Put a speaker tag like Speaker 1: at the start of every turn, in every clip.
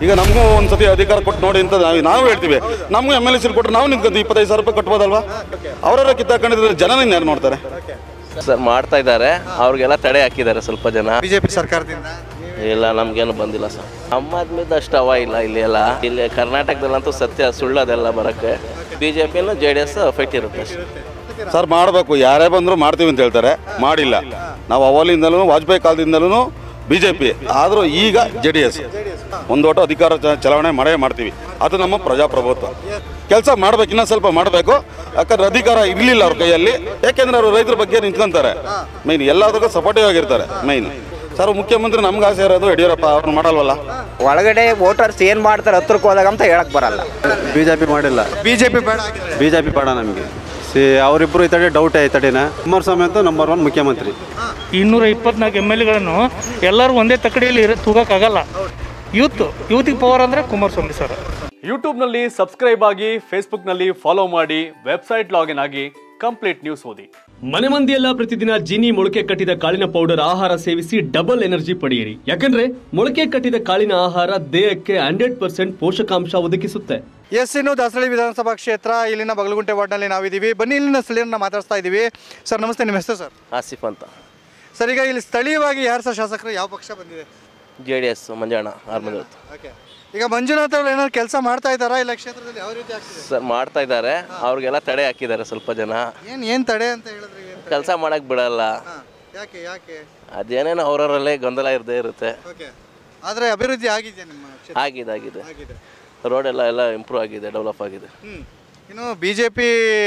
Speaker 1: ಈಗ ನಮಗೂ ಒಂದ್ಸತಿ ಅಧಿಕಾರ ಕೊಟ್ಟು ನೋಡಿ ಅಂತ ನಾವು ನಾವು ಹೇಳ್ತೀವಿ ನಮಗೂ ಎಮ್ ಎಲ್ ಎ ಸೀಲ್ ಕೊಟ್ಟರೆ ನಾವು ನಿಂತ್ಕೊಂಡು ಇಪ್ಪತ್ತೈದು ಸಾವಿರ ರೂಪಾಯಿ ಕಟ್ಬೋದಲ್ವಾ ಅವರೆಲ್ಲ ಕಿತ್ತಾಕೊಂಡಿದ್ರೆ ಜನ ಯಾರು ನೋಡ್ತಾರೆ
Speaker 2: ಸರ್ ಮಾಡ್ತಾ ಇದ್ದಾರೆ ಅವ್ರಿಗೆಲ್ಲ ತಡೆ ಹಾಕಿದ್ದಾರೆ ಸ್ವಲ್ಪ ಜನ
Speaker 3: ಬಿಜೆಪಿ ಸರ್ಕಾರದಿಂದ
Speaker 2: ಇಲ್ಲ ನಮ್ಗೇನು ಬಂದಿಲ್ಲ ಸರ್ ನಮ್ಮ ಆದ್ಮಿದ್ದು ಅಷ್ಟು ಅವ ಇಲ್ಲ ಇಲ್ಲಿ ಎಲ್ಲ ಇಲ್ಲಿ ಕರ್ನಾಟಕದಲ್ಲಂತೂ ಸತ್ಯ ಸುಳ್ಳದೆಲ್ಲ ಬರೋಕ್ಕೆ ಬಿ ಜೆ ಪಿನೂ ಜೆ ಡಿ ಎಸ್ ಫೈಟ್ ಇರುತ್ತೆ ಅಷ್ಟೇ
Speaker 1: ಸರ್ ಮಾಡಬೇಕು ಯಾರೇ ಬಂದರೂ ಮಾಡ್ತೀವಿ ಅಂತ ಹೇಳ್ತಾರೆ ಮಾಡಿಲ್ಲ ನಾವು ಅವಲಿಂದಲೂ ವಾಜಪೇಯಿ ಕಾಲದಿಂದಲೂ ಬಿ ಜೆ ಪಿ ಆದರೂ ಈಗ ಜೆ ಡಿ ಎಸ್ ಒಂದು ಒಟ್ಟು ಅಧಿಕಾರ ಚ- ಚಲಾವಣೆ ಮಾಡೇ ಮಾಡ್ತೀವಿ ಅದು ನಮ್ಮ ಪ್ರಜಾಪ್ರಭುತ್ವ ಕೆಲಸ ಮಾಡ್ಬೇಕು ಇನ್ನೂ ಸ್ವಲ್ಪ ಮಾಡಬೇಕು ಯಾಕಂದ್ರೆ ಅಧಿಕಾರ ಇರಲಿಲ್ಲ ಅವ್ರ ಕೈಯಲ್ಲಿ ಯಾಕೆಂದ್ರೆ ಅವರು ರೈತರ ಬಗ್ಗೆ ನಿಂತ್ಕೊಂತಾರೆ ಮೈನ್ ಎಲ್ಲದಕ್ಕೂ ಸಪೋರ್ಟಿವ್ ಆಗಿರ್ತಾರೆ ಮೈನ್ ಸರ್ ಮುಖ್ಯಮಂತ್ರಿ ನಮ್ಗೆ ಆಸೆ ಇರೋದು ಯಡಿಯೂರಪ್ಪ ಅವ್ರು ಮಾಡಲ್ವಲ್ಲ
Speaker 4: ಒಳಗಡೆ ವೋಟರ್ಸ್ ಏನು ಮಾಡ್ತಾರೆ ಹತ್ರಕ್ಕೆ ಹೋದಾಗ ಅಂತ ಹೇಳಕ್ ಬರಲ್ಲ
Speaker 5: ಬಿ ಜೆ ಪಿ ಮಾಡಿಲ್ಲ
Speaker 3: ಬಿಜೆಪಿ ಬೇಡ ಆಗಿದ್ರೆ
Speaker 5: ಬಿ ಜೆ ಪಿ ಬೇಡ ನಮಗೆ ಸಿ ಅವರಿಬ್ಬರು ಈ ತಡೆ ಡೌಟ್ ಈ ತಡೆನ ಕುಮಾರಸ್ವಾಮಿ ಅಂತ ನಂಬರ್ ಒನ್ ಮುಖ್ಯಮಂತ್ರಿ
Speaker 6: ಇನ್ನೂರ ಇಪ್ಪತ್ನಾಲ್ಕು ಎಮ್ ಎಲ್ ಎಗಳನ್ನು ಎಲ್ಲರೂ ಒಂದೇ ತಕ್ಕಡಿಯಲ್ಲಿ ಇರ ತೂಗಕ್ಕಾಗಲ್ಲ ಯೂತ್ ಯೂತಿಗೆ ಪವರ್ ಅಂದರೆ ಕುಮಾರಸ್ವಾಮಿ ಸರ್
Speaker 7: ಯೂಟ್ಯೂಬ್ನಲ್ಲಿ ಸಬ್ಸ್ಕ್ರೈಬ್ ಆಗಿ ಫೇಸ್ಬುಕ್ನಲ್ಲಿ ಫಾಲೋ ಮಾಡಿ ವೆಬ್ಸೈಟ್ ಲಾಗಿನ್ ಆಗಿ ಕಂಪ್ಲೀಟ್ ನ್ಯೂಸ್ ಓದಿ
Speaker 8: ಮನೆ ಮಂದಿಯೆಲ್ಲ ಪ್ರತಿದಿನ ಜೀನಿ ಮೊಳಕೆ ಕಟ್ಟಿದ ಕಾಳಿನ ಪೌಡರ್ ಆಹಾರ ಸೇವಿಸಿ ಡಬಲ್ ಎನರ್ಜಿ ಪಡೆಯಿರಿ ಯಾಕಂದ್ರೆ ಮೊಳಕೆ ಕಟ್ಟಿದ ಕಾಳಿನ ಆಹಾರ ದೇಹಕ್ಕೆ ಹಂಡ್ರೆಡ್ ಪರ್ಸೆಂಟ್ ಪೋಷಕಾಂಶ ಒದಗಿಸುತ್ತೆ
Speaker 3: ಎಸ್ ಇನ್ನು ದಾಸರಳ್ಳಿ ವಿಧಾನಸಭಾ ಕ್ಷೇತ್ರ ಇಲ್ಲಿನ ಬಗಲಗುಂಟೆ ವಾರ್ಡ್ನಲ್ಲಿ ನಾವಿದ್ದೀವಿ ಬನ್ನಿ ಇಲ್ಲಿನ ಸ್ಥಳೀಯರನ್ನ ಮಾತಾಡ್ತಾ ಇದ್ದೀವಿ ಸರ್ ನಮಸ್ತೆ ನಿಮ್ಮ ಹೆಸರು ಸರ್
Speaker 2: ಆಸಿಫ್ ಅಂತ
Speaker 3: ಸರ್ ಈಗ ಇಲ್ಲಿ ಸ್ಥಳೀಯವಾಗಿ ಯಾರು ಸರ್ ಶಾಸಕರು ಯಾವ ಪಕ್ಷ ಬಂದಿದೆ
Speaker 2: ಜೆ ಡಿ ಎಸ್ ಮಂಜಾಣ ಆರ್ಮದ
Speaker 3: ಓಕೆ ಈಗ ಮಂಜುನಾಥ್ ಅವರು ಏನಾದ್ರು ಕೆಲಸ ಮಾಡ್ತಾ ಇದ್ದಾರಾ ಇಲ್ಲ ಕ್ಷೇತ್ರದಲ್ಲಿ ಯಾವ ರೀತಿ ಆಗ್ತಿದೆ
Speaker 2: ಸರ್ ಮಾಡ್ತಾ ಇದ್ದಾರೆ ಅವ್ರಿಗೆಲ್ಲ ತಡೆ ಹಾಕಿದ್ದಾರೆ ಸ್ವಲ್ಪ ಜನ
Speaker 3: ಏನು ಏನು ತಡೆ ಅಂತ ಹೇಳಿದ್ರೆ ಏನು
Speaker 2: ಕೆಲಸ ಮಾಡಕ್ ಬಿಡಲ್ಲ
Speaker 3: ಹಾಂ ಯಾಕೆ ಯಾಕೆ
Speaker 2: ಅದೇನೇನೋ ಅವರವರಲ್ಲೇ ಗೊಂದಲ ಇರದೇ ಇರುತ್ತೆ
Speaker 3: ಓಕೆ ಆದರೆ ಅಭಿವೃದ್ಧಿ ಆಗಿದೆ ನಿಮ್ಮ ಕ್ಷೇತ್ರ
Speaker 2: ಆಗಿದೆ ಆಗಿದೆ
Speaker 3: ಆಗಿದೆ
Speaker 2: ರೋಡ್ ಎಲ್ಲ ಎಲ್ಲ ಇಂಪ್ರೂವ್ ಆಗಿದೆ ಡೆವಲಪ್ ಆಗಿದೆ
Speaker 3: ಹ್ಞೂ ಇನ್ನು ಬಿ ಜೆ ಪಿ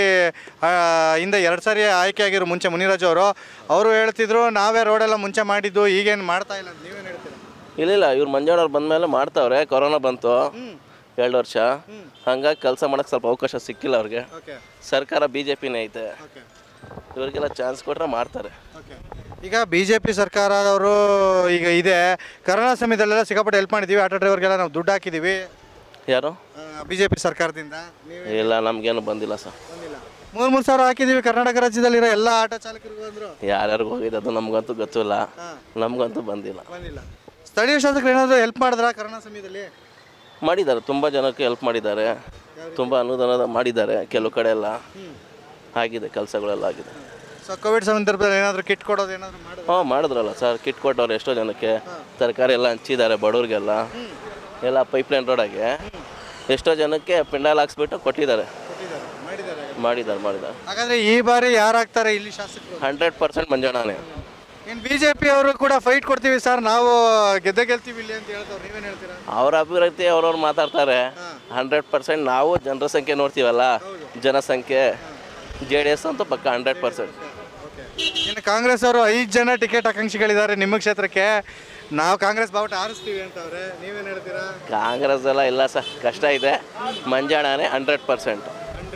Speaker 3: ಇಂದ ಎರಡು ಸಾರಿ ಆಯ್ಕೆ ಆಗಿರೋ ಮುಂಚೆ ಮುನಿರಾಜು ಅವರು ಅವರು ಹೇಳ್ತಿದ್ರು ನಾವೇ ರೋಡೆಲ್ಲ ಮುಂಚೆ ಮಾಡಿದ್ದು ಈಗೇನು ಮಾಡ್ತಾ ಇಲ್ಲ ಅಂತ ನೀವೇನು ಹೇಳ್ತೀರಾ
Speaker 2: ಇಲ್ಲ ಇಲ್ಲ ಇವ್ರು ಮಂಜಾಣವ್ರು ಬಂದಮೇಲೆ ಮಾಡ್ತಾವ್ರೆ ಕೊರೋನಾ ಬಂತು ಎರಡು ವರ್ಷ ಹಂಗಾಗಿ ಕೆಲಸ ಮಾಡಕ್ಕೆ ಸ್ವಲ್ಪ ಅವಕಾಶ ಸಿಕ್ಕಿಲ್ಲ ಅವ್ರಿಗೆ
Speaker 3: ಓಕೆ
Speaker 2: ಸರ್ಕಾರ ಬಿ ಜೆ ಪಿನೇ ಐತೆ
Speaker 3: ಓಕೆ
Speaker 2: ಇವ್ರಿಗೆಲ್ಲ ಚಾನ್ಸ್ ಕೊಟ್ರೆ ಮಾಡ್ತಾರೆ
Speaker 3: ಓಕೆ ಈಗ ಬಿ ಜೆ ಪಿ ಸರ್ಕಾರದವರು ಈಗ ಇದೆ ಕರೋನಾ ಸಮಯದಲ್ಲೆಲ್ಲ ಸಿಕ್ಕಾಪಟ್ಟೆ ಹೆಲ್ಪ್ ಮಾಡಿದ್ದೀವಿ ಆಟೋ ಡ್ರೈವರ್ಗೆಲ್ಲ ನಾವು ದುಡ್ಡು ಹಾಕಿದ್ದೀವಿ
Speaker 2: ಯಾರು
Speaker 3: ಬಿ ಜೆ ಪಿ ಸರ್ಕಾರದಿಂದ ನೀವು
Speaker 2: ಇಲ್ಲ ನಮ್ಗೇನು ಬಂದಿಲ್ಲ ಸರ್
Speaker 3: ಬಂದಿಲ್ಲ ಮೂರು ಮೂರು ಸಾವಿರ ಹಾಕಿದ್ದೀವಿ ಕರ್ನಾಟಕ ರಾಜ್ಯದಲ್ಲಿರೋ ಎಲ್ಲ ಆಟೋ ಚಾಲಕರಿಗೂ ಅಂದರು
Speaker 2: ಯಾರ್ಯಾರಿಗೂ ಹೋಗಿದೆ ಅದು ನಮಗಂತೂ ಗೊತ್ತಿಲ್ಲ ನಮಗಂತೂ ಬಂದಿಲ್ಲ
Speaker 3: ಬಂದಿಲ್ಲ ಸ್ಥಳೀಯ ಶಾಸಕರು ಏನಾದರೂ ಹೆಲ್ಪ್ ಮಾಡಿದ್ರಾ ಕರೋನಾ ಸಮಯದಲ್ಲಿ
Speaker 2: ಮಾಡಿದ್ದಾರೆ ತುಂಬ ಜನಕ್ಕೆ ಹೆಲ್ಪ್ ಮಾಡಿದ್ದಾರೆ ತುಂಬ ಅನುದಾನ ಮಾಡಿದ್ದಾರೆ ಕೆಲವು ಕಡೆ ಎಲ್ಲ ಆಗಿದೆ ಕೆಲಸಗಳೆಲ್ಲ ಆಗಿದೆ
Speaker 3: ಸೊ ಕೋವಿಡ್ ಸಂದರ್ಭದಲ್ಲಿ ಏನಾದರೂ ಕಿಟ್ ಕೊಡೋದು ಏನಾದರೂ ಮಾಡೋದು
Speaker 2: ಹಾಂ ಮಾಡಿದ್ರಲ್ಲ ಸರ್ ಕಿಟ್ ಕೊಟ್ಟವ್ರು ಎಷ್ಟೋ ಜನಕ್ಕೆ ತರಕಾರಿ ಎಲ್ಲ ಹಂಚಿದ್ದಾರೆ ಬಡವ್ರಿಗೆಲ್ಲ ಎಲ್ಲ ಪೈಪ್ಲೈನ್ ರೋಡಾಗೆ ಎಷ್ಟೋ ಜನಕ್ಕೆ ಪಿಂಡಾಲ್ ಹಾಕ್ಸ್ಬಿಟ್ಟು ಕೊಟ್ಟಿದ್ದಾರೆ ಮಾಡಿದ್ದಾರೆ ಮಾಡಿದ್ದಾರೆ
Speaker 3: ಹಾಗಾದ್ರೆ ಈ ಬಾರಿ ಯಾರಾಗ್ತಾರೆ ಇಲ್ಲಿ ಶಾಸಕರು
Speaker 2: ಹಂಡ್ರೆಡ್ ಪರ್ಸೆಂಟ್ ಮಂಜಾಣನೇ
Speaker 3: ಇನ್ನು ಬಿ ಜೆ ಪಿ ಅವರು ಕೂಡ ಫೈಟ್ ಕೊಡ್ತೀವಿ ಸರ್ ನಾವು ಗೆದ್ದೆ ಗೆಲ್ತೀವಿ ಇಲ್ಲಿ ಅಂತ ಹೇಳ್ತಾರೆ ನೀವೇನು ಹೇಳ್ತೀರಾ
Speaker 2: ಅವ್ರ ಅಭಿವೃದ್ಧಿ ಅವ್ರವ್ರು ಮಾತಾಡ್ತಾರೆ ಹಂಡ್ರೆಡ್ ಪರ್ಸೆಂಟ್ ನಾವು ಜನರ ಸಂಖ್ಯೆ ನೋಡ್ತೀವಲ್ಲ ಜನಸಂಖ್ಯೆ ಜೆ ಡಿ ಎಸ್ ಅಂತೂ ಪಕ್ಕ ಹಂಡ್ರೆಡ್ ಪರ್ಸೆಂಟ್
Speaker 3: ಇನ್ನು ಕಾಂಗ್ರೆಸ್ ಅವರು ಐದು ಜನ ಟಿಕೆಟ್ ಆಕಾಂಕ್ಷಿಗಳಿದ್ದಾರೆ ನಿಮ್ಮ ಕ್ಷೇತ್ರಕ್ಕೆ ನಾವು ಕಾಂಗ್ರೆಸ್ ಬಾವುಟ ಆರಿಸ್ತೀವಿ ಅಂತವ್ರೆ ನೀವೇನು ಹೇಳ್ತೀರಾ
Speaker 2: ಕಾಂಗ್ರೆಸ್ ಎಲ್ಲ ಇಲ್ಲ ಸರ್ ಕಷ್ಟ ಇದೆ ಮಂಜಾಣನೇ ಹಂಡ್ರೆಡ್ ಪರ್ಸೆಂಟ್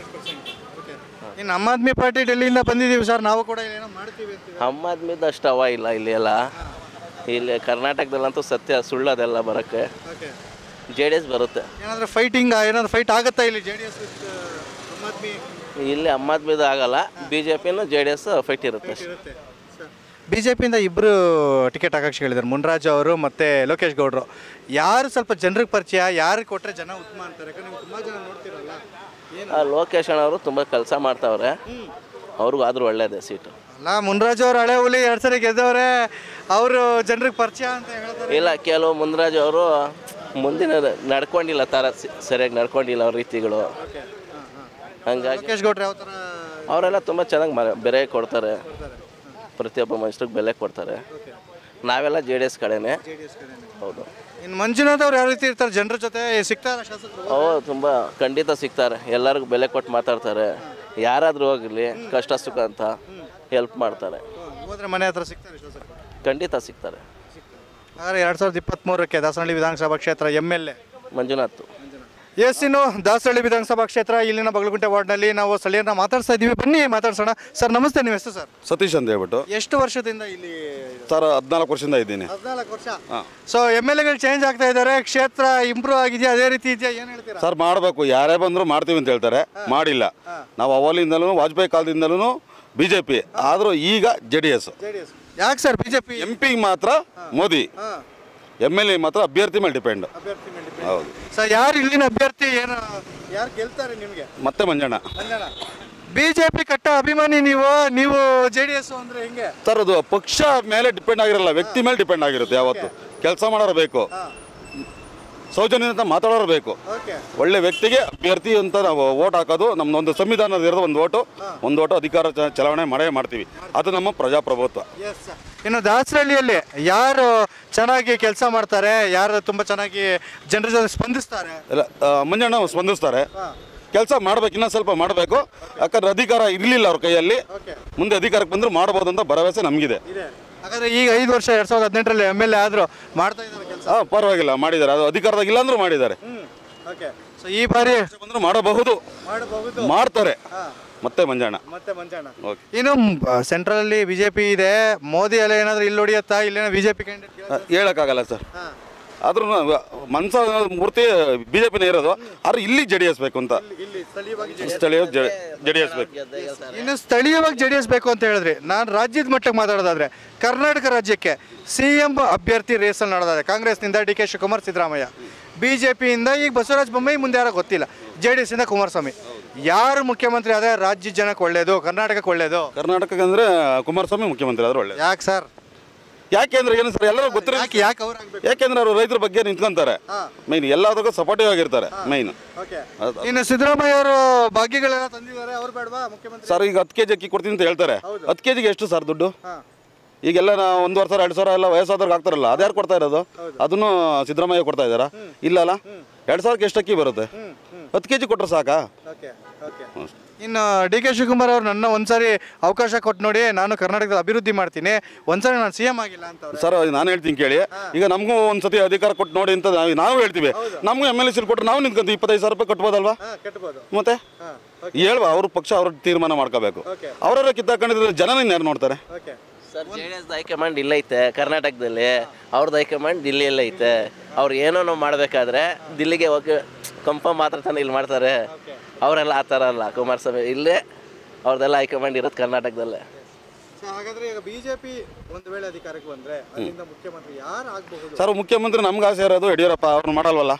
Speaker 3: ಇನ್ನು ಆಮ್ ಆದ್ಮಿ ಪಾರ್ಟಿ ಡೆಲ್ಲಿಯಿಂದ ಬಂದಿದ್ದೀವಿ ಸರ್ ನಾವು ಕೂಡ ಇಲ್ಲಿ ಏನೋ ಮಾಡ್ತೀವಿ ಅಂತೀವಿ
Speaker 2: ನಮ್ಮ ಆದ್ಮಿದ್ದು ಅಷ್ಟು ಅವ ಇಲ್ಲ ಇಲ್ಲಿ ಎಲ್ಲ ಇಲ್ಲಿ ಕರ್ನಾಟಕದಲ್ಲಂತೂ ಸತ್ಯ ಸುಳ್ಳದೆಲ್ಲ ಬರೋಕ್ಕೆ
Speaker 3: ಓಕೆ
Speaker 2: ಜೆ ಡಿ ಎಸ್ ಬರುತ್ತೆ
Speaker 3: ಏನಾದರೂ ಫೈಟಿಂಗ್ ಏನಾದರೂ ಫೈಟ್ ಆಗುತ್ತಾ ಇಲ್ಲಿ J D S Aam Aadmi
Speaker 2: ಇಲ್ಲಿ ನಮ್ಮ ಆದ್ಮಿದು ಆಗಲ್ಲ ಬಿ ಜೆ ಪಿನೂ ಜೆ ಡಿ ಎಸ್ ಫೈಟ್ ಇರುತ್ತೆ ಅಷ್ಟೇ
Speaker 3: ಇರುತ್ತೆ ಬಿ ಜೆ ಪಿಯಿಂದ ಇಬ್ಬರು ಟಿಕೆಟ್ ಆಕಾಂಕ್ಷಿಗಳಿದ್ದಾರೆ ಮುನ್ರಾಜ್ ಅವರು ಮತ್ತು ಲೋಕೇಶ್ ಗೌಡರು ಯಾರು ಸ್ವಲ್ಪ ಜನರಿಗೆ ಪರಿಚಯ ಯಾರು ಕೊಟ್ಟರೆ ಜನ ಉತ್ತಮ ಅಂತಾರೆ ಯಾಕಂದ್ರೆ ನೀವು ತುಂಬ ಜನ ನೋಡ್ತಿರಲ್ಲ ಏನು
Speaker 2: ಆ ಲೋಕೇಶ್ ಅಣ್ಣವರು ತುಂಬ ಕೆಲಸ ಮಾಡ್ತಾವ್ರೆ ಅವ್ರಿಗೂ ಆದರೂ ಒಳ್ಳೇದೇ ಸೀಟು
Speaker 3: ಅಲ್ಲ ಮುನ್ರಾಜ್ ಅವರು ಹಳೆ ಹುಲಿ ಎರಡು ಸರಿ ಗೆದ್ದವ್ರೆ ಅವರು ಜನರಿಗೆ ಪರಿಚಯ ಅಂತ ಹೇಳ್ತಾರೆ
Speaker 2: ಇಲ್ಲ ಕೆಲವು ಮುಂದರಾಜ್ ಅವರು ಮುಂದಿನ ನಡ್ಕೊಂಡಿಲ್ಲ ಥರ ಸರಿಯಾಗಿ ನಡ್ಕೊಂಡಿಲ್ಲ ಅವ್ರ ರೀತಿಗಳು ಹಂಗಾಗಿ
Speaker 3: ಲೋಕೇಶ್ ಗೌಡ್ರು ಯಾವ ಥರ
Speaker 2: ಅವರೆಲ್ಲ ತುಂಬ ಚೆನ್ನಾಗಿ ಮ ಬೆಲೆ ಕೊಡ್ತಾರೆ ಪ್ರತಿಯೊಬ್ಬ ಮನುಷ್ಯರಿಗೆ ಬೆಲೆ ಕೊಡ್ತಾರೆ ನಾವೆಲ್ಲ ಜೆ ಡಿ ಎಸ್ ಕಡೆನೇ ಹೌದು
Speaker 3: ಇನ್ನು ಮಂಜುನಾಥ್ ಅವ್ರು ಯಾವ ರೀತಿ ಇರ್ತಾರೆ ಜನರ ಜೊತೆ ಸಿಗ್ತಾರ ಶಾಸಕರು
Speaker 2: ಓ ತುಂಬ ಖಂಡಿತ ಸಿಗ್ತಾರೆ ಎಲ್ಲರಿಗೂ ಬೆಲೆ ಕೊಟ್ಟು ಮಾತಾಡ್ತಾರೆ ಯಾರಾದರೂ ಹೋಗಲಿ ಕಷ್ಟ ಸುಖ ಅಂತ ಹೆಲ್ಪ್ ಮಾಡ್ತಾರೆ
Speaker 3: ಹೋದ್ರೆ ಮನೆ ಹತ್ರ ಸಿಗ್ತಾರೆ ಶಾಸಕರು
Speaker 2: ಖಂಡಿತ ಸಿಗ್ತಾರೆ
Speaker 3: ಹಾಗಾದ್ರೆ ಎರಡು ಸಾವಿರದ ಇಪ್ಪತ್ತ್ಮೂರಕ್ಕೆ ದಾಸನಹಳ್ಳಿ ವಿಧಾನಸಭಾ ಕ್ಷೇತ್ರ M L A
Speaker 2: Manjunath
Speaker 3: S ಇನ್ನು ದಾಸಹಳ್ಳಿ ವಿಧಾನಸಭಾ ಕ್ಷೇತ್ರ ಇಲ್ಲಿನ ಬಗಲಗುಂಟೆ ವಾರ್ಡ್ನಲ್ಲಿ ನಾವು ಸ್ಥಳೀಯರನ್ನ ಮಾತಾಡ್ತಾ ಇದ್ದೀವಿ ಬನ್ನಿ ಮಾತಾಡ್ಸೋಣ ಸರ್ ನಮಸ್ತೆ ನಿಮ್ಮ ಹೆಸರು ಸರ್
Speaker 1: ಸತೀಶ್ ಅಂತ ಹೇಳ್ಬಿಟ್ಟು
Speaker 3: ಎಷ್ಟು ವರ್ಷದಿಂದ ಇಲ್ಲಿ
Speaker 1: ಸರ್ ಹದಿನಾಲ್ಕು ವರ್ಷದಿಂದ ಇದ್ದೀನಿ
Speaker 3: ಹದಿನಾಲ್ಕು ವರ್ಷ ಸೊ ಎಮ್ ಎಲ್ ಎಗಳು ಚೇಂಜ್ ಆಗ್ತಾ ಇದ್ದಾರೆ ಕ್ಷೇತ್ರ ಇಂಪ್ರೂವ್ ಆಗಿದೆಯಾ ಅದೇ ರೀತಿ ಇದೆಯಾ ಏನು ಹೇಳ್ತೀರಾ
Speaker 1: ಸರ್ ಮಾಡಬೇಕು ಯಾರೇ ಬಂದರೂ ಮಾಡ್ತೀವಿ ಅಂತ ಹೇಳ್ತಾರೆ ಮಾಡಿಲ್ಲ ನಾವು ಅವಲಿಂದಲೂ ವಾಜಪೇಯಿ ಕಾಲದಿಂದಲೂ ಬಿ ಜೆ ಪಿ ಆದರೂ ಈಗ ಜೆ ಡಿ ಎಸ್
Speaker 3: ಯಾಕೆ ಸರ್ ಬಿಜೆಪಿ
Speaker 1: ಎಂ ಪಿಗೆ ಮಾತ್ರ ಮೋದಿ ಎಮ್ ಎಲ್ ಎ ಮಾತ್ರ ಅಭ್ಯರ್ಥಿ ಮೇಲೆ ಡಿಪೆಂಡ್
Speaker 3: ಅಭ್ಯರ್ಥಿ ಮೇಲೆ
Speaker 1: ಹೌದು
Speaker 3: ಸರ್ ಯಾರು ಇಲ್ಲಿನ ಅಭ್ಯರ್ಥಿ ಏನು ಯಾರು ಗೆಲ್ತಾರೆ ನಿಮಗೆ
Speaker 1: ಮತ್ತೆ ಮಂಜಣ್ಣ
Speaker 3: ಬಿಜೆಪಿ ಕಟ್ಟ ಅಭಿಮಾನಿ ನೀವು ನೀವು ಜೆ ಡಿ ಎಸ್ ಅಂದ್ರೆ ಹೆಂಗೆ
Speaker 1: ಸರ್ ಅದು ಪಕ್ಷ ಮೇಲೆ ಡಿಪೆಂಡ್ ಆಗಿರಲ್ಲ ವ್ಯಕ್ತಿ ಮೇಲೆ ಡಿಪೆಂಡ್ ಆಗಿರುತ್ತೆ ಯಾವತ್ತು ಕೆಲಸ ಮಾಡೋರು ಬೇಕು ಸೌಜನ್ಯದಿಂದ ಮಾತಾಡೋರು ಬೇಕು
Speaker 3: ಓಕೆ
Speaker 1: ಒಳ್ಳೆ ವ್ಯಕ್ತಿಗೆ ಅಭ್ಯರ್ಥಿ ಅಂತ ನಾವು ಓಟ್ ಹಾಕೋದು ನಮ್ದೊಂದು ಸಂವಿಧಾನದ ಇರೋದು ಒಂದು ಓಟು ಒಂದು ಓಟು ಅಧಿಕಾರ ಚ- ಚಲಾವಣೆ ಮಾಡೇ ಮಾಡ್ತೀವಿ ಅದು ನಮ್ಮ ಪ್ರಜಾಪ್ರಭುತ್ವ
Speaker 3: ಇನ್ನು ದಾಸರಳ್ಳಿಯಲ್ಲಿ ಯಾರು ಚೆನ್ನಾಗಿ ಕೆಲಸ ಮಾಡ್ತಾರೆ ಯಾರು ತುಂಬಾ ಚೆನ್ನಾಗಿ ಜನರ ಜೊತೆ ಸ್ಪಂದಿಸ್ತಾರೆ
Speaker 1: ಎಲ್ಲ ಆ, ಮಂಜಣ್ಣ ಸ್ಪಂದಿಸ್ತಾರೆ ಕೆಲಸ ಮಾಡ್ಬೇಕು ಇನ್ನೂ ಸ್ವಲ್ಪ ಮಾಡಬೇಕು ಯಾಕಂದ್ರೆ ಅಧಿಕಾರ ಇರಲಿಲ್ಲ ಅವ್ರ ಕೈಯಲ್ಲಿ ಮುಂದೆ ಅಧಿಕಾರಕ್ಕೆ ಬಂದ್ರೆ ಮಾಡ್ಬೋದು ಅಂತ ಭರವಸೆ ನಮಗಿದೆ
Speaker 3: ಹಾಗಾದ್ರೆ ಈಗ ಐದು ವರ್ಷ ಎರಡ್ ಸಾವಿರದ ಹದಿನೆಂಟರಲ್ಲಿ ಎಮ್ ಎಲ್ ಎ ಆದ್ರು ಮಾಡ್ತಾ ಇದ್ದಾರೆ ಕೆಲಸ
Speaker 1: ಹಾಂ ಪರವಾಗಿಲ್ಲ ಮಾಡಿದ್ದಾರೆ ಅದು ಅಧಿಕಾರದಾಗ ಇಲ್ಲ ಅಂದ್ರೂ ಮಾಡಿದ್ದಾರೆ
Speaker 3: ಓಕೆ ಸೊ ಈ ಬಾರಿ
Speaker 1: ಬಂದ್ರೆ ಮಾಡಬಹುದು
Speaker 3: ಮಾಡಬಹುದು
Speaker 1: ಮಾಡ್ತಾರೆ ಮತ್ತೆ ಮಂಜಣ್ಣ
Speaker 3: ಮತ್ತೆ ಮಂಜಣ್ಣ
Speaker 1: ಓಕೆ
Speaker 3: ಇನ್ನು ಸೆಂಟ್ರಲ್ ಅಲ್ಲಿ ಬಿಜೆಪಿ ಇದೆ ಮೋದಿ ಎಲ್ಲ ಏನಾದ್ರು ಇಲ್ಲಿ ಹೊಡಿಯತ್ತಾ ಇಲ್ಲೇನೋ ಬಿಜೆಪಿ ಕ್ಯಾಂಡಿಡೇಟ್
Speaker 1: ಹೇಳಕ್ಕಾಗಲ್ಲ ಸರ್ ಆದ್ರೂ ಮನ್ಸ ಮೂರ್ತಿ ಬಿಜೆಪಿನೇ ಇರೋದು ಆದ್ರೆ ಇಲ್ಲಿ ಜೆ ಡಿ ಎಸ್ ಬೇಕು ಅಂತ ಸ್ಥಳೀಯ ಜೆ ಡಿ ಎಸ್ ಬೇಕು
Speaker 3: ಇನ್ನು ಸ್ಥಳೀಯವಾಗಿ ಜೆ ಡಿ ಎಸ್ ಬೇಕು ಅಂತ ಹೇಳಿದ್ರಿ ನಾನು ರಾಜ್ಯದ ಮಟ್ಟಕ್ಕೆ ಮಾತಾಡೋದಾದ್ರೆ ಕರ್ನಾಟಕ ರಾಜ್ಯಕ್ಕೆ ಸಿ ಎಂ ಅಭ್ಯರ್ಥಿ ರೇಸಲ್ಲಿ ನಡೆದಾದ್ರೆ ಕಾಂಗ್ರೆಸ್ನಿಂದ D K Shivakumar Siddaramaiah B J ಪಿಯಿಂದ ಈಗ ಬಸವರಾಜ ಬೊಮ್ಮಾಯಿ ಮುಂದೆ ಯಾರೋ ಗೊತ್ತಿಲ್ಲ ಜೆ ಡಿ ಎಸ್ ಇಂದ ಕುಮಾರಸ್ವಾಮಿ ಯಾರು ಮುಖ್ಯಮಂತ್ರಿ ಆದ್ರೆ ರಾಜ್ಯ ಜನಕ್ಕೆ ಒಳ್ಳೇದು ಕರ್ನಾಟಕಕ್ಕೆ ಒಳ್ಳೇದು
Speaker 1: ಕರ್ನಾಟಕಕ್ಕೆ ಅಂದ್ರೆ ಕುಮಾರಸ್ವಾಮಿ ಮುಖ್ಯಮಂತ್ರಿ ಆದ್ರೆ ಒಳ್ಳೆ
Speaker 3: ಯಾಕೆ ಸರ್
Speaker 1: ಯಾಕೆಂದ್ರೆ ಏನು ಸರ್ ಎಲ್ಲರೂ ಗೊತ್ತಿರೋ
Speaker 3: ಯಾಕೆ ಯಾಕೆ ಅವ್ರು ಆಗ್ಬೇಕು
Speaker 1: ಯಾಕೆಂದ್ರೆ ಅವರು ರೈತರ ಬಗ್ಗೆ ನಿಂತ್ಕೊಂತಾರೆ ಮೈನ್ ಎಲ್ಲದಕ್ಕೂ ಸಪೋರ್ಟಿವ್ ಆಗಿರ್ತಾರೆ ಮೈನ್
Speaker 3: ಓಕೆ ಇನ್ನು ಸಿದ್ದರಾಮಯ್ಯ ಅವರು ಭಾಗ್ಯಗಳೆಲ್ಲ ತಂದಿದ್ದಾರೆ ಅವ್ರು ಬೇಡವಾ ಮುಖ್ಯಮಂತ್ರಿ
Speaker 1: ಸರ್ ಈಗ ಹತ್ತು ಕೆಜಿ ಅಕ್ಕಿ ಕೊಡ್ತೀನಿ ಅಂತ ಹೇಳ್ತಾರೆ ಹತ್ತು ಕೆಜಿಗೆ ಎಷ್ಟು ಸರ್ ದುಡ್ಡು ಈಗೆಲ್ಲ ನಾ ಒಂದೂವರೆ ಸಾವಿರ ಎರಡು ಸಾವಿರ ಎಲ್ಲ ವಯಸ್ಸಾದವ್ರಿಗೆ ಆಗ್ತಾರಲ್ಲ ಅದ್ಯಾರು ಕೊಡ್ತಾ ಇರೋದು ಅದನ್ನು ಸಿದ್ದರಾಮಯ್ಯ ಕೊಡ್ತಾ ಇದ್ದಾರಾ ಇಲ್ಲ ಅಲ್ಲ ಎರಡು ಸಾವಿರಕ್ಕೆ ಎಷ್ಟು ಅಕ್ಕಿ ಬರುತ್ತೆ ಹತ್ತು ಕೆಜಿ ಕೊಟ್ರೆ ಸಾಕಾ
Speaker 3: ಓಕೆ ಓಕೆ ಇನ್ನು ಡಿ ಕೆ ಶಿವಕುಮಾರ್ ಅವ್ರು ನನ್ನ ಒಂದ್ಸರಿ ಅವಕಾಶ ಕೊಟ್ಟು ನೋಡಿ ನಾನು ಕರ್ನಾಟಕದ ಅಭಿವೃದ್ಧಿ ಮಾಡ್ತೀನಿ ಒಂದ್ಸರಿ ನಾನು ಸಿ ಎಂ ಆಗಿಲ್ಲ ಅಂತ ಅವ್ರು.
Speaker 1: ಸರ್ ನಾನು ಹೇಳ್ತೀನಿ ಕೇಳಿ ಈಗ ನಮಗೂ ಒಂದ್ಸತಿ ಅಧಿಕಾರ ಕೊಟ್ಟು ನೋಡಿ ಅಂತ ನಾವು- ನಾವು ಹೇಳ್ತೀವಿ ನಮಗೂ ಎಮ್ ಎಲ್ ಎ ಕೊಟ್ಟರೆ ನಾವು ನಿಂತ್ಕೊಂತೀವಿ ಇಪ್ಪತ್ತೈದು ಸಾವಿರ ರೂಪಾಯಿ ಕಟ್ಬೋದಲ್ವಾ
Speaker 3: ಹಾ, ಕಟ್ಬೋದು
Speaker 1: ಮತ್ತೆ ಹೇಳ್ವಾ ಅವ್ರ ಪಕ್ಷ ಅವ್ರ ತೀರ್ಮಾನ ಮಾಡ್ಕೋಬೇಕು ಅವರವರ ಕಿತ್ತಾಕೊಂಡಿದ್ರೆ ಜನ ಯಾರು ನೋಡ್ತಾರೆ
Speaker 3: okay
Speaker 2: sir J D S high command ಇಲ್ಲೈತೆ ಕರ್ನಾಟಕದಲ್ಲಿ ಅವ್ರದ್ದು ಹೈಕಮಾಂಡ್ ದಿಲ್ಲಿಯಲ್ಲೇ ಐತೆ ಅವ್ರು ಏನೋ ಮಾಡಬೇಕಾದ್ರೆ ದಿಲ್ಲಿಗೆ ಹೋಗಿ ಕಂಫರ್ಮ್ ಮಾತ್ರ ತಾನೇ ಇಲ್ಲಿ ಮಾಡ್ತಾರೆ ಅವರೆಲ್ಲ ಆ ಥರ ಅಲ್ಲ ಕುಮಾರಸ್ವಾಮಿ ಇಲ್ಲೇ ಅವ್ರದ್ದೆಲ್ಲ ಹೈಕಮಾಂಡ್ ಇರೋದು ಕರ್ನಾಟಕದಲ್ಲೇ
Speaker 3: ಸೊ ಹಾಗಾದ್ರೆ ಈಗ ಬಿಜೆಪಿ ಒಂದು ವೇಳೆ ಅಧಿಕಾರಕ್ಕೆ ಬಂದ್ರೆ ಅಲ್ಲಿಂದ ಮುಖ್ಯಮಂತ್ರಿ ಯಾರು ಆಗಬಹುದು
Speaker 1: ಸರ್ ಮುಖ್ಯಮಂತ್ರಿ ನಮ್ಗೆ ಆಸೆ ಇರೋದು ಯಡಿಯೂರಪ್ಪ ಅವ್ರು ಮಾಡಲ್ವಲ್ಲ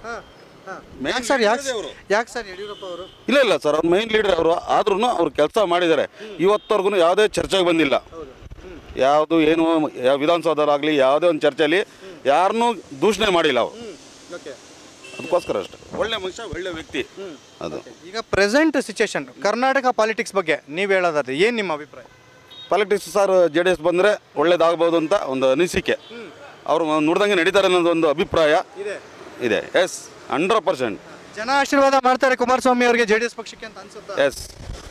Speaker 3: ಯಾಕೆ ಸರ್ ಯಾಕೆ ಯಾಕೆ ಸರ್ ಯಡಿಯೂರಪ್ಪ ಅವರು
Speaker 1: ಇಲ್ಲ ಇಲ್ಲ ಸರ್ ಅವ್ರು ಮೈನ್ ಲೀಡರ್ ಅವರು ಆದ್ರೂ ಅವ್ರು ಕೆಲಸ ಮಾಡಿದ್ದಾರೆ ಇವತ್ತವರೆಗೂ ಯಾವುದೇ ಚರ್ಚೆಗೆ ಬಂದಿಲ್ಲ ಯಾವುದು ಏನು ಯಾವ ವಿಧಾನಸೌಧರಾಗಲಿ ಯಾವುದೇ ಒಂದು ಚರ್ಚೆಯಲ್ಲಿ ಯಾರನ್ನೂ ದೂಷಣೆ ಮಾಡಿಲ್ಲ ಅವರು
Speaker 3: ಓಕೆ
Speaker 1: ಅದಕ್ಕೋಸ್ಕರ ಅಷ್ಟೇ ಒಳ್ಳೆ ಮನುಷ್ಯ ಒಳ್ಳೆ ವ್ಯಕ್ತಿ ಅದು
Speaker 3: ಈಗ ಪ್ರೆಸೆಂಟ್ ಸಿಚುಯೇಷನ್ ಕರ್ನಾಟಕ ಪಾಲಿಟಿಕ್ಸ್ ಬಗ್ಗೆ ನೀವು ಹೇಳೋದಾದ್ರೆ ಏನು ನಿಮ್ಮ ಅಭಿಪ್ರಾಯ
Speaker 1: politics sir J D S ಬಂದರೆ ಒಳ್ಳೇದಾಗ್ಬೋದು ಅಂತ ಒಂದು ಅನಿಸಿಕೆ ಅವರು ನುಡ್ದಂಗೆ ನಡೀತಾರೆ ಅನ್ನೋದು ಒಂದು ಅಭಿಪ್ರಾಯ
Speaker 3: ಇದೆ
Speaker 1: ಇದೆ ಎಸ್ ಹಂಡ್ರೆಡ್ ಪರ್ಸೆಂಟ್
Speaker 3: ಜನ ಆಶೀರ್ವಾದ ಮಾಡ್ತಾರೆ ಕುಮಾರಸ್ವಾಮಿ ಅವರಿಗೆ ಜೆ ಡಿ ಎಸ್ ಪಕ್ಷಕ್ಕೆ ಅಂತ ಅನ್ಸುತ್ತಾ
Speaker 1: ಎಸ್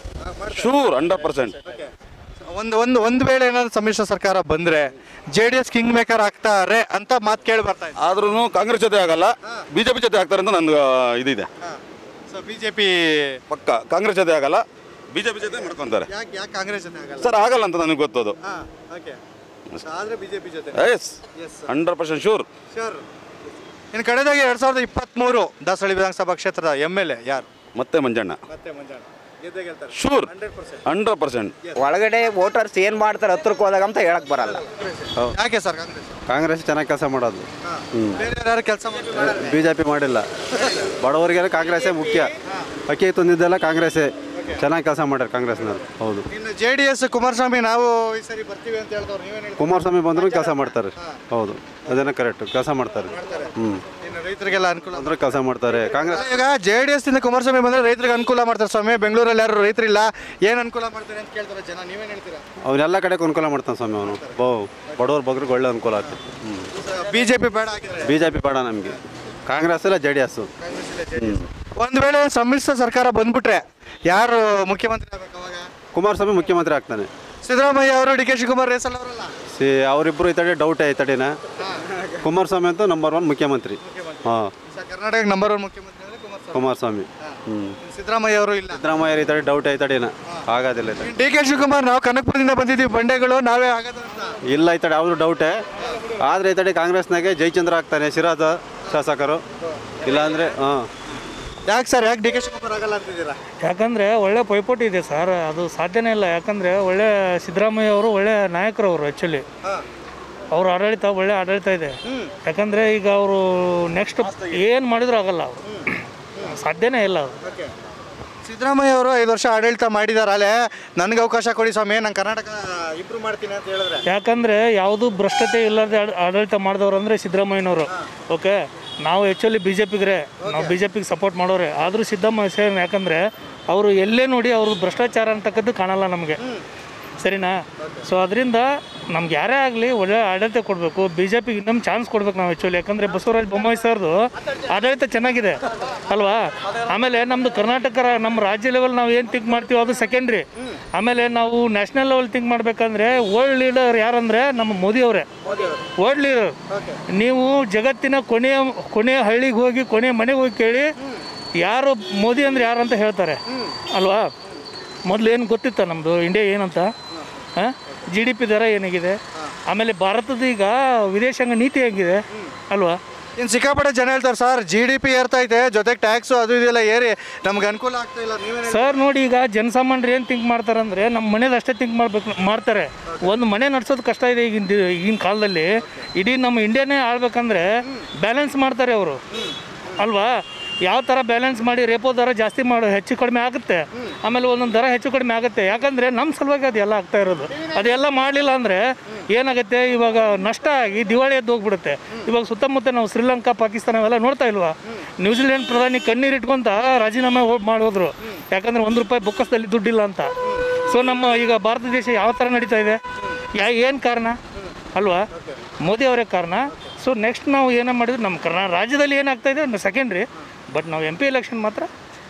Speaker 1: ಶೂರ್ ಹಂಡ್ರೆಡ್ ಪರ್ಸೆಂಟ್
Speaker 3: ಒಂದು ಒಂದು ಒಂದು ವೇಳೆ ಏನಾದ್ರು ಸಮ್ಮಿಶ್ರ ಸರ್ಕಾರ ಬಂದ್ರೆ J D S king maker ಆಗ್ತಾರೆ ಅಂತ ಮಾತು ಕೇಳಿ ಬರ್ತಾ ಇದೆ
Speaker 1: ಆದ್ರೂ ಕಾಂಗ್ರೆಸ್ ಜೊತೆ ಆಗಲ್ಲ ಬಿಜೆಪಿ ಜೊತೆ ಆಗ್ತಾರೆ ಅಂತ ನನಗೆ ಇದಿದೆ
Speaker 3: ಸೊ ಬಿಜೆಪಿ
Speaker 1: ಪಕ್ಕ ಕಾಂಗ್ರೆಸ್ ಜೊತೆ ಆಗಲ್ಲ ಬಿಜೆಪಿ ಜೊತೆ ಮಾಡ್ಕೊಂತಾರೆ
Speaker 3: ಯಾಕೆ ಯಾಕೆ ಕಾಂಗ್ರೆಸ್ ಜೊತೆ ಆಗಲ್ಲ
Speaker 1: ಸರ್ ಆಗಲ್ಲ ಅಂತ ನನಗೆ ಗೊತ್ತದು
Speaker 3: ಹಾಂ ಓಕೆ ಆದ್ರೆ ಬಿಜೆಪಿ ಜೊತೆ
Speaker 1: S hundred percent sure
Speaker 3: sure ಇನ್ನು ಕಡೆದಾಗಿ ಎರಡ್ ಸಾವಿರದ ಇಪ್ಪತ್ತ್ಮೂರು ದಾಸಹಳ್ಳಿ ವಿಧಾನಸಭಾ ಕ್ಷೇತ್ರದ ಎಮ್ ಎಲ್ ಎ ಯಾರು
Speaker 1: ಮತ್ತೆ ಮಂಜಣ್ಣ
Speaker 3: ಮತ್ತೆ ಮಂಜಾಣ ಗೆದ್ದೇ ಗೆಲ್ತಾರೆ
Speaker 1: ಶೂರ್ ಹಂಡ್ರೆಡ್ ಪರ್ಸೆಂಟ್
Speaker 4: ಒಳಗಡೆ ವೋಟರ್ಸ್ ಏನು ಮಾಡ್ತಾರೆ ಹತ್ರಕ್ಕೆ ಹೋದಾಗ ಅಂತ ಹೇಳಕ್ ಬರಲ್ಲ
Speaker 3: ಯಾಕೆ ಸರ್ ಕಾಂಗ್ರೆಸ್
Speaker 5: ಕಾಂಗ್ರೆಸ್ ಚೆನ್ನಾಗಿ ಕೆಲಸ ಮಾಡೋದು
Speaker 3: ಬೇರೆ ಯಾರು ಕೆಲಸ ಮಾಡ್ತಾರೆ
Speaker 5: ಬಿ ಜೆ ಪಿ ಮಾಡಿಲ್ಲ ಬಡವರಿಗೆಲ್ಲ ಕಾಂಗ್ರೆಸ್ಸೇ ಮುಖ್ಯ ಅಕ್ಕಿ ತಂದಿದ್ದೆಲ್ಲ ಕಾಂಗ್ರೆಸ್ಸೇ ಚೆನ್ನಾಗಿ ಕೆಲಸ ಮಾಡ್ಯಾರ ಕಾಂಗ್ರೆಸ್ನವ್ರು ಹೌದು
Speaker 3: ಇನ್ನು ಜೆ ಡಿ ಎಸ್ ಕುಮಾರಸ್ವಾಮಿ ನಾವು ಈ ಸರಿ ಬರ್ತೀವಿ ಅಂತ ಹೇಳ್ದವ್ರು ನೀವೇನು ಹೇಳ್ತೀವಿ
Speaker 5: ಕುಮಾರಸ್ವಾಮಿ ಬಂದರೂ ಕೆಲಸ ಮಾಡ್ತಾರೆ ಹೌದು ಅದೇನೋ ಕರೆಕ್ಟ್ ಕೆಲಸ ಮಾಡ್ತಾರೆ ಹ್ಞೂ
Speaker 3: ಇನ್ನು ರೈತರಿಗೆಲ್ಲ ಅನುಕೂಲ
Speaker 5: ಅಂದ್ರೆ ಕೆಲಸ ಮಾಡ್ತಾರೆ ಕಾಂಗ್ರೆಸ್
Speaker 3: ಈಗ ಜೆ ಡಿ ಎಸ್ ಇಂದ ಕುಮಾರಸ್ವಾಮಿ ಬಂದ್ರೆ ರೈತರಿಗೆ ಅನುಕೂಲ ಮಾಡ್ತಾರೆ ಸ್ವಾಮಿ ಬೆಂಗಳೂರಲ್ಲಿ ಯಾರು ರೈತರಿಲ್ಲ ಏನು ಅನುಕೂಲ ಮಾಡ್ತಾರೆ ಅಂತ ಕೇಳ್ತಾರೆ ಜನ ನೀವೇನು ಹೇಳ್ತೀರಾ
Speaker 5: ಅವನ್ನೆಲ್ಲ ಕಡೆಗೆ ಅನುಕೂಲ ಮಾಡ್ತಾನೆ ಸ್ವಾಮಿ ಅವನು ಬೋ ಬಡವ್ರ ಬಗ್ರಿಗೆ ಒಳ್ಳೆ ಅನುಕೂಲ ಆಗ್ತದೆ ಹ್ಞೂ
Speaker 3: ಬಿಜೆಪಿ ಬೇಡ ಆಗಿದ್ರೆ
Speaker 5: ಬಿ ಜೆ ಪಿ ಬೇಡ ನಮಗೆ ಕಾಂಗ್ರೆಸ್ ಇಲ್ಲ ಜೆ ಡಿ ಎಸ್ಸು
Speaker 3: ಒಂದು ವೇಳೆ ಸಮ್ಮಿಶ್ರ ಸರ್ಕಾರ ಬಂದ್ಬಿಟ್ರೆ ಯಾರು ಮುಖ್ಯಮಂತ್ರಿ ಆಗ್ಬೇಕು ಅವಾಗ
Speaker 5: ಕುಮಾರಸ್ವಾಮಿ ಮುಖ್ಯಮಂತ್ರಿ ಆಗ್ತಾನೆ
Speaker 3: ಸಿದ್ದರಾಮಯ್ಯ ಅವರು ಡಿ ಕೆ ಶಿವಕುಮಾರ್ ರೇಸಲ್ ಅವರಲ್ಲ
Speaker 5: ಸಿ ಅವರಿಬ್ಬರು ಈ ತಡೆ ಡೌಟ್ ಈ ತಡೆನ ಕುಮಾರಸ್ವಾಮಿ ಅಂತೂ ನಂಬರ್ ಒನ್ ಮುಖ್ಯಮಂತ್ರಿ ಹಾಂ
Speaker 3: ಕರ್ನಾಟಕ ನಂಬರ್ ಒನ್ ಮುಖ್ಯಮಂತ್ರಿ ಅಂದ್ರೆ ಕುಮಾರಸ್ವಾಮಿ
Speaker 5: ಕುಮಾರಸ್ವಾಮಿ ಹ್ಞೂ
Speaker 3: ಸಿದ್ದರಾಮಯ್ಯ ಅವರು ಇಲ್ಲ
Speaker 5: ಸಿದ್ದರಾಮಯ್ಯ ಈ ತಡೆ ಡೌಟ್ ಈ ತಡೆನ ಆಗೋದಿಲ್ಲ ಈ ತಡೆ
Speaker 3: ಡಿ ಕೆ ಶಿವಕುಮಾರ್ ನಾವು ಕನಕಪುರದಿಂದ ಬಂದಿದ್ದೀವಿ ಬಂಡೆಗಳು ನಾವೇ ಆಗೋದು ಅಂತ
Speaker 5: ಇಲ್ಲ ಈ ತಡೆ ಯಾವುದು ಡೌಟೇ ಆದರೆ ಈ ತಡೆ ಕಾಂಗ್ರೆಸ್ನಾಗೆ ಜಯಚಂದ್ರ ಆಗ್ತಾನೆ ಶಿರಾದ ಶಾಸಕರು ಇಲ್ಲಾಂದರೆ ಹಾಂ
Speaker 3: ಯಾಕೆ ಸರ್ ಯಾಕೆ ಡಿ ಕೆ ಶಿವಕುಮಾರ್ ಆಗಲ್ಲ ಅಂತಿದ್ದೀರಾ
Speaker 6: ಯಾಕಂದರೆ ಒಳ್ಳೆ ಪೈಪೋಟಿ ಇದೆ ಸರ್ ಅದು ಸಾಧ್ಯನೇ ಇಲ್ಲ ಯಾಕಂದರೆ ಒಳ್ಳೆ ಸಿದ್ದರಾಮಯ್ಯ ಅವರು ಒಳ್ಳೆ ನಾಯಕರು ಅವರು ಆ್ಯಕ್ಚುಲಿ ಅವ್ರ ಆಡಳಿತ ಒಳ್ಳೆ ಆಡಳಿತ ಇದೆ ಯಾಕಂದರೆ ಈಗ ಅವರು ನೆಕ್ಸ್ಟ್ ಏನು ಮಾಡಿದ್ರು ಆಗಲ್ಲ ಅವರು ಸಾಧ್ಯನೇ ಇಲ್ಲ ಅವರು
Speaker 3: ಸಿದ್ದರಾಮಯ್ಯ ಅವರು ಐದು ವರ್ಷ ಆಡಳಿತ ಮಾಡಿದಾರೆ ಅಲ್ಲೇ ನನಗೆ ಅವಕಾಶ ಕೊಡಿ ಸ್ವಾಮಿ ನಾನು ಕರ್ನಾಟಕ ಇಂಪ್ರೂವ್ ಮಾಡ್ತೀನಿ ಅಂತ ಹೇಳಿದ್ರೆ
Speaker 6: ಯಾಕಂದರೆ ಯಾವುದು ಭ್ರಷ್ಟತೆ ಇಲ್ಲದೆ ಆಡ- ಆಡಳಿತ ಮಾಡಿದವರು ಅಂದರೆ ಸಿದ್ದರಾಮಯ್ಯನವರು ಓಕೆ ನಾವು ಆ್ಯಕ್ಚುಲಿ ಬಿ ಜೆ ಪಿಗ್ರೆ ನಾವು ಬಿ ಜೆ ಪಿಗೆ ಸಪೋರ್ಟ್ ಮಾಡೋರೆ ಆದರೂ ಸಿದ್ದರಾಮಯ್ಯ ಸೇರಿ ಯಾಕಂದರೆ ಅವರು ಎಲ್ಲೇ ನೋಡಿ ಅವರು ಭ್ರಷ್ಟಾಚಾರ ಅಂತಕ್ಕದ್ದು ಕಾಣಲ್ಲ ನಮಗೆ ಸರಿನಾ ಸೊ ಅದರಿಂದ ನಮ್ಗೆ ಯಾರೇ ಆಗಲಿ ಒಳ್ಳೆ ಆಡಳಿತ ಕೊಡಬೇಕು ಬಿ ಜೆ ಪಿಗೆ ಇನ್ನೊಂದು ಚಾನ್ಸ್ ಕೊಡ್ಬೇಕು ನಾವು ಆ್ಯಕ್ಚುಲಿ ಯಾಕಂದರೆ ಬಸವರಾಜ ಬೊಮ್ಮಾಯಿ ಸರ್ದು ಆಡಳಿತ ಚೆನ್ನಾಗಿದೆ ಅಲ್ವಾ ಆಮೇಲೆ ನಮ್ಮದು ಕರ್ನಾಟಕ ರಾ- ನಮ್ಮ ರಾಜ್ಯ ಲೆವೆಲ್ ನಾವು ಏನು ಥಿಂಕ್ ಮಾಡ್ತೀವೋ ಅದು ಸೆಕೆಂಡ್ರಿ ಆಮೇಲೆ ನಾವು ನ್ಯಾಷನಲ್ ಲೆವೆಲ್ ಥಿಂಕ್ ಮಾಡಬೇಕಂದ್ರೆ ವರ್ಲ್ಡ್ ಲೀಡರ್ ಯಾರಂದರೆ ನಮ್ಮ ಮೋದಿ ಅವರೇ ವರ್ಲ್ಡ್ ಲೀಡರ್ ನೀವು ಜಗತ್ತಿನ ಕೊನೆಯ ಕೊನೆಯ ಹಳ್ಳಿಗೆ ಹೋಗಿ ಕೊನೆಯ ಮನೆಗೆ ಹೋಗಿ ಕೇಳಿ ಯಾರು ಮೋದಿ ಅಂದ್ರೆ ಯಾರು ಅಂತ ಹೇಳ್ತಾರೆ ಅಲ್ವಾ ಮೊದಲು ಏನು ಗೊತ್ತಿತ್ತ ನಮ್ಮದು ಇಂಡಿಯಾ ಏನಂತ ಜಿ ಡಿ ಪಿ ದರ ಏನಾಗಿದೆ ಆಮೇಲೆ ಭಾರತದ ಈಗ ವಿದೇಶಾಂಗ ನೀತಿ ಹೇಗಿದೆ ಅಲ್ವಾ
Speaker 3: ಇನ್ನು ಸಿಕ್ಕಾಪಟ್ಟೆ ಜನ ಹೇಳ್ತಾರೆ ಸರ್ ಜಿ ಡಿ ಪಿ ಏರ್ತೈತೆ ಜೊತೆಗೆ ಟ್ಯಾಕ್ಸು ಅದು ಇದೆಲ್ಲ ಏರಿ ನಮ್ಗೆ ಅನುಕೂಲ ಆಗ್ತಾ ಇಲ್ಲ ನೀವೇನು
Speaker 6: ಸರ್ ನೋಡಿ ಈಗ ಜನಸಾಮಾನ್ಯರು ಏನು ಥಿಂಕ್ ಮಾಡ್ತಾರೆ ಅಂದರೆ ನಮ್ಮ ಮನೇದು ಅಷ್ಟೇ ಥಿಂಕ್ ಮಾಡ್ಬೇಕು ಮಾಡ್ತಾರೆ ಒಂದು ಮನೆ ನಡೆಸೋದು ಕಷ್ಟ ಇದೆ ಈಗಿನ ದಿ- ಈಗಿನ ಕಾಲದಲ್ಲಿ ಇಡೀ ನಮ್ಮ ಇಂಡಿಯಾನೇ ಆಳ್ಬೇಕಂದ್ರೆ ಬ್ಯಾಲೆನ್ಸ್ ಮಾಡ್ತಾರೆ ಅವರು ಅಲ್ವಾ ಯಾವ ಥರ ಬ್ಯಾಲೆನ್ಸ್ ಮಾಡಿ ರೇಪೋ ದರ ಜಾಸ್ತಿ ಮಾಡೋ ಹೆಚ್ಚು ಕಡಿಮೆ ಆಗುತ್ತೆ ಆಮೇಲೆ ಒಂದೊಂದು ದರ ಹೆಚ್ಚು ಕಡಿಮೆ ಆಗುತ್ತೆ ಯಾಕಂದರೆ ನಮ್ಮ ಸಲುವಾಗಿ ಅದೆಲ್ಲ ಆಗ್ತಾ ಇರೋದು ಅದೆಲ್ಲ ಮಾಡಲಿಲ್ಲ ಅಂದರೆ ಏನಾಗುತ್ತೆ ಇವಾಗ ನಷ್ಟ ಆಗಿ ದಿವಾಳಿ ಎದ್ದು ಹೋಗ್ಬಿಡುತ್ತೆ ಇವಾಗ ಸುತ್ತಮುತ್ತ ನಾವು ಶ್ರೀಲಂಕಾ ಪಾಕಿಸ್ತಾನ ಅವೆಲ್ಲ ನೋಡ್ತಾ ಇಲ್ವಾ ನ್ಯೂಜಿಲೆಂಡ್ ಪ್ರಧಾನಿ ಕಣ್ಣೀರು ಇಟ್ಕೊಂತ ರಾಜೀನಾಮೆ ಹೋಗ್- ಮಾಡೋದ್ರು ಯಾಕಂದ್ರೆ ಒಂದು ರೂಪಾಯಿ ಬೊಕ್ಕಸದಲ್ಲಿ ದುಡ್ಡಿಲ್ಲ ಅಂತ ಸೊ ನಮ್ಮ ಈಗ ಭಾರತ ದೇಶ ಯಾವ ಥರ ನಡೀತಾ ಇದೆ ಯಾ ಏನು ಕಾರಣ ಅಲ್ವಾ ಮೋದಿ ಅವರೇ ಕಾರಣ ಸೊ ನೆಕ್ಸ್ಟ್ ನಾವು ಏನೋ ಮಾಡಿದ್ರೆ ನಮ್ಮ ಕರ್ನಾ ರಾಜ್ಯದಲ್ಲಿ ಏನಾಗ್ತಾ ಇದೆ ಸೆಕೆಂಡ್ರಿ ಬಟ್ ನಾವು ಎಂ ಪಿ ಎಲೆಕ್ಷನ್ ಮಾತ್ರ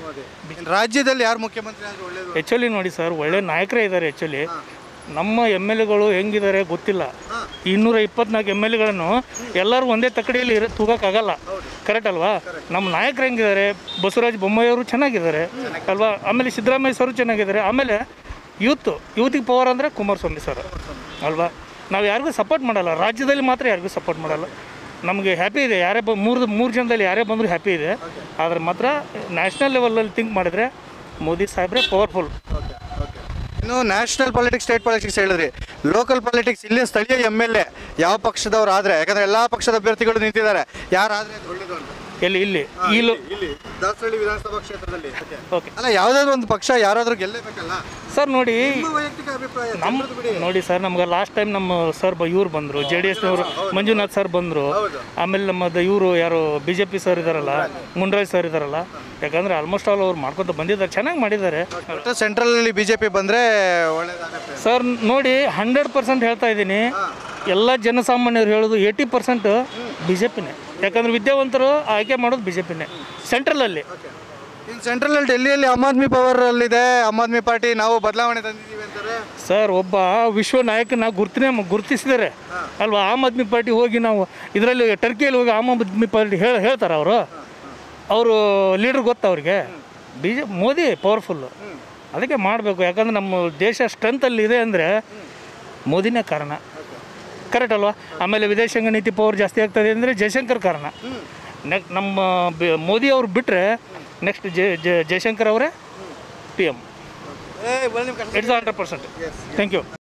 Speaker 3: ರಾಜ್ಯದಲ್ಲಿ ಯಾರು ಮುಖ್ಯಮಂತ್ರಿ ಆದ್ರೆ ಒಳ್ಳೇದು
Speaker 6: ಆ್ಯಕ್ಚುಲಿ ನೋಡಿ ಸರ್ ಒಳ್ಳೆ ನಾಯಕರೇ ಇದ್ದಾರೆ ಆ್ಯಕ್ಚುಲಿ ನಮ್ಮ ಎಮ್ ಎಲ್ ಎಗಳು ಹೆಂಗಿದ್ದಾರೆ ಗೊತ್ತಿಲ್ಲ ಇನ್ನೂರ ಇಪ್ಪತ್ನಾಲ್ಕು ಎಮ್ ಎಲ್ ಎಗಳನ್ನು ಎಲ್ಲರೂ ಒಂದೇ ತಕ್ಕಡಿಯಲ್ಲಿ ಇರ ತೂಗಕ್ಕಾಗಲ್ಲ ಕರೆಕ್ಟ್ ಅಲ್ವಾ ನಮ್ಮ ನಾಯಕರು ಹೆಂಗಿದ್ದಾರೆ ಬಸವರಾಜ ಬೊಮ್ಮಾಯಿ ಅವರು ಚೆನ್ನಾಗಿದ್ದಾರೆ ಅಲ್ವಾ ಆಮೇಲೆ ಸಿದ್ದರಾಮಯ್ಯ ಸರು ಚೆನ್ನಾಗಿದ್ದಾರೆ ಆಮೇಲೆ ಯೂತ್ ಯೂತಿಗೆ ಪವರ್ ಅಂದರೆ ಕುಮಾರಸ್ವಾಮಿ ಸರ್ ಅಲ್ವಾ ನಾವು ಯಾರಿಗೂ ಸಪೋರ್ಟ್ ಮಾಡಲ್ಲ ರಾಜ್ಯದಲ್ಲಿ ಮಾತ್ರ ಯಾರಿಗೂ ಸಪೋರ್ಟ್ ಮಾಡಲ್ಲ ನಮಗೆ ಹ್ಯಾಪಿ ಇದೆ ಯಾರೇ ಬ ಮೂರು ಮೂರು ಜನದಲ್ಲಿ ಯಾರೇ ಬಂದರೂ ಹ್ಯಾಪಿ ಇದೆ ಆದರೆ ಮಾತ್ರ ನ್ಯಾಷನಲ್ ಲೆವೆಲಲ್ಲಿ ಥಿಂಕ್ ಮಾಡಿದ್ರೆ ಮೋದಿ ಸಾಹೇಬ್ರೆ ಪವರ್ಫುಲ್
Speaker 3: ಇನ್ನು ನ್ಯಾಷನಲ್ ಪಾಲಿಟಿಕ್ಸ್ ಸ್ಟೇಟ್ ಪಾಲಿಟಿಕ್ಸ್ ಹೇಳಿದ್ರಿ ಲೋಕಲ್ ಪಾಲಿಟಿಕ್ಸ್ ಇಲ್ಲಿ ಸ್ಥಳೀಯ ಎಮ್ ಎಲ್ ಎ ಯಾವ ಪಕ್ಷದವ್ರು ಆದ್ರೆ ಯಾಕಂದ್ರೆ ಎಲ್ಲಾ ಪಕ್ಷದ ಅಭ್ಯರ್ಥಿಗಳು ನಿಂತಿದ್ದಾರೆ ಯಾರಾದ್ರೆ ಅದು ಒಳ್ಳೇದು ಅಂತ
Speaker 6: ಎಲ್ಲಿ ಇಲ್ಲಿ ಈ ಲೋ
Speaker 3: ಇಲ್ಲಿ ದಾಸರಳ್ಳಿ ವಿಧಾನಸಭಾ ಕ್ಷೇತ್ರದಲ್ಲಿ
Speaker 6: ಓಕೆ
Speaker 3: ಅಲ್ಲ ಯಾವ್ದಾದ್ರು ಒಂದು ಪಕ್ಷ ಯಾರಾದ್ರೂ ಗೆಲ್ಲೇಬೇಕಲ್ಲ
Speaker 6: ಸರ್ ನೋಡಿ
Speaker 3: ನಿಮ್ಮ ವೈಯಕ್ತಿಕ ಅಭಿಪ್ರಾಯ
Speaker 6: ನಮ್ಮ ನೋಡಿ ಸರ್ ನಮ್ಗೆ ಲಾಸ್ಟ್ ಟೈಮ್ ನಮ್ಮ ಸರ್ ಬ ಇವ್ರು ಬಂದರು ಜೆ ಡಿ ಎಸ್ನವರು ಮಂಜುನಾಥ್ ಸರ್ ಬಂದರು ಆಮೇಲೆ ನಮ್ಮದು ಇವರು ಯಾರು ಬಿ ಜೆ ಪಿ ಸರ್ ಇದಾರಲ್ಲ ಮುನ್ರಾಜ್ ಸರ್ ಇದಾರಲ್ಲ ಯಾಕಂದ್ರೆ ಆಲ್ಮೋಸ್ಟ್ ಆಲ್ ಅವ್ರು ಮಾಡ್ಕೊತ ಬಂದಿದ್ದಾರೆ ಚೆನ್ನಾಗಿ ಮಾಡಿದ್ದಾರೆ
Speaker 3: ಒಟ್ಟು ಸೆಂಟ್ರಲ್ ಅಲ್ಲಿ ಬಿಜೆಪಿ ಬಂದ್ರೆ ಒಳ್ಳೇದಾಗತ್ತೆ
Speaker 6: ಸರ್ ನೋಡಿ ಹಂಡ್ರೆಡ್ ಪರ್ಸೆಂಟ್ ಹೇಳ್ತಾ ಇದ್ದೀನಿ ಎಲ್ಲ ಜನಸಾಮಾನ್ಯರು ಹೇಳೋದು ಏಯ್ಟಿ ಪರ್ಸೆಂಟ್ ಬಿ ಜೆ ಪಿನೇ ಯಾಕಂದ್ರೆ ವಿದ್ಯಾವಂತರು ಆಯ್ಕೆ ಮಾಡೋದು ಬಿ ಜೆ ಪಿನೇ ಸೆಂಟ್ರಲಲ್ಲಿ
Speaker 3: ಇನ್ನು ಸೆಂಟ್ರಲ್ ಅಲ್ಲಿ ಡೆಲ್ಲಿಯಲ್ಲಿ ಆಮ್ ಆದ್ಮಿ ಪವರ್ ಅಲ್ಲಿದೆ ಆಮ್ ಆದ್ಮಿ ಪಾರ್ಟಿ ನಾವು ಬದಲಾವಣೆ ತಂದಿದ್ದೀವಿ ಅಂತಾರೆ
Speaker 6: ಸರ್ ಒಬ್ಬ ವಿಶ್ವ ನಾಯಕನ ಗುರ್ತಿನೇ ಗುರುತಿಸಿದ್ದಾರೆ ಅಲ್ವಾ ಆಮ್ ಆದ್ಮಿ ಪಾರ್ಟಿ ಹೋಗಿ ನಾವು ಇದರಲ್ಲಿ ಟರ್ಕಿಯಲ್ಲಿ ಹೋಗಿ ಆಮ್ ಆದ್ಮಿ ಪಾರ್ಟಿ ಹೇಳಿ ಹೇಳ್ತಾರೆ ಅವರು ಅವರು ಲೀಡರ್ ಗೊತ್ತಾ ಅವ್ರಿಗೆ ಬಿ ಜೆ ಮೋದಿ ಪವರ್ಫುಲ್ಲು ಅದಕ್ಕೆ ಮಾಡಬೇಕು ಯಾಕಂದ್ರೆ ನಮ್ಮ ದೇಶ ಸ್ಟ್ರೆಂತಲ್ಲಿ ಇದೆ ಅಂದರೆ ಮೋದಿನೇ ಕಾರಣ ಕರೆಕ್ಟ್ ಅಲ್ವಾ ಆಮೇಲೆ ವಿದೇಶಾಂಗ ನೀತಿ ಪವರ್ ಜಾಸ್ತಿ ಆಗ್ತದೆ ಅಂದರೆ ಜಯಶಂಕರ್ ಕಾರಣ ನೆಕ್ ನಮ್ಮ ಬಿ- ಮೋದಿ ಅವ್ರು ಬಿಟ್ಟರೆ ನೆಕ್ಸ್ಟ್ ಜಯ ಜಯ- ಜಯಶಂಕರ್ ಅವರೇ P M it's hundred percent thank you